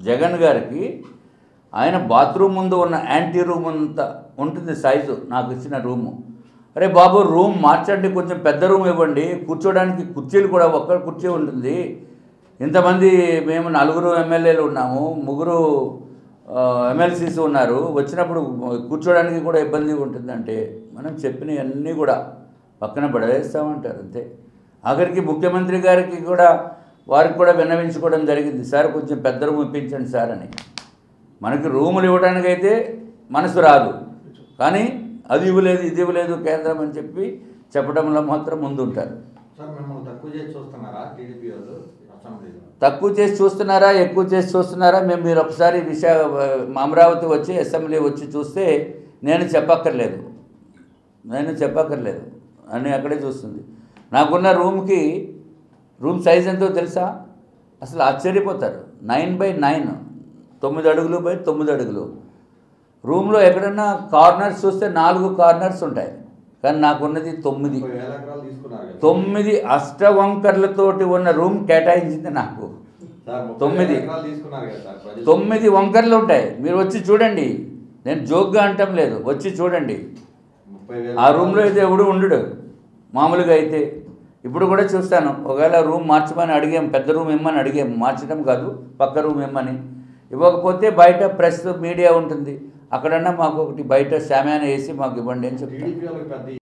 జగన్ గారికి ఆయన బాత్రూమ్ ముందు ఉన్న యాంటీ రూమ్ అంతా ఉంటుంది సైజు నాకు ఇచ్చిన రూము అరే బాబు రూమ్ మార్చండి కొంచెం పెద్ద రూమ్ ఇవ్వండి కూర్చోడానికి కుర్చీలు కూడా ఒక్క కుర్చీ ఉంటుంది ఇంతమంది మేము నలుగురు ఎమ్మెల్యేలు ఉన్నాము ముగ్గురు ఎమ్మెల్సీస్ ఉన్నారు వచ్చినప్పుడు కూర్చోడానికి కూడా ఇబ్బంది ఉంటుందంటే మనం చెప్పినవన్నీ కూడా పక్కన పడవేస్తామంటారు అంతే ఆఖరికి ముఖ్యమంత్రి గారికి కూడా వారికి కూడా విన్నవించుకోవడం జరిగింది సార్ కొంచెం పెద్ద రూమ్ ఇప్పించండి సార్ అని మనకి రూములు ఇవ్వడానికైతే మనసు రాదు కానీ అది ఇవ్వలేదు ఇది ఇవ్వలేదు కేంద్రం అని చెప్పి చెప్పడంలో మాత్రం ముందుంటారు సార్ మిమ్మల్ని తక్కువ చేసి చూస్తున్నారా టీడీపీ వాళ్ళు అసెంబ్లీలో తక్కువ చేసి చూస్తున్నారా ఎక్కువ చేసి చూస్తున్నారా మేము మీరు ఒకసారి విశాఖ అమరావతి వచ్చి అసెంబ్లీ వచ్చి చూస్తే నేను చెప్పక్కర్లేదు నేను చెప్పక్కర్లేదు అని అక్కడే చూస్తుంది నాకున్న రూమ్కి రూమ్ సైజ్ ఎంతో తెలుసా అసలు ఆశ్చర్యపోతారు నైన్ బై నైన్ తొమ్మిది అడుగులు బై తొమ్మిది అడుగులు రూమ్లో ఎక్కడన్నా కార్నర్స్ చూస్తే నాలుగు కార్నర్స్ ఉంటాయి కానీ నాకున్నది తొమ్మిది ముప్పై వేల ఎకరాలు తీసుకున్నారు కదా తొమ్మిది అష్టవంకర్లతోటి ఉన్న రూమ్ కేటాయించింది నాకు సార్ ముప్పై తొమ్మిది. వేల ఎకరాలు తీసుకున్నారు కదా సార్ ప్రజలు తొమ్మిది వంకర్లు ఉంటాయి మీరు వచ్చి చూడండి నేను జోక్గా అంటం లేదు వచ్చి చూడండి ముప్పై వేల ఆ రూమ్లో అయితే ఎవడు ఉండడు మామూలుగా అయితే ఇప్పుడు కూడా చూస్తాను ఒకవేళ రూమ్ మార్చమని అడిగాం పెద్ద రూమ్ ఇమ్మని అడిగాం మార్చడం కాదు పక్క రూమ్ ఇమ్మని ఇవ్వకపోతే బయట ప్రెస్ మీడియా ఉంటుంది అక్కడన్నా మాకు ఒకటి బయట శామ్యాన వేసి మాకు ఇవ్వండి అని చెప్తాను టీడీపీ వాళ్ళకి పెద్ద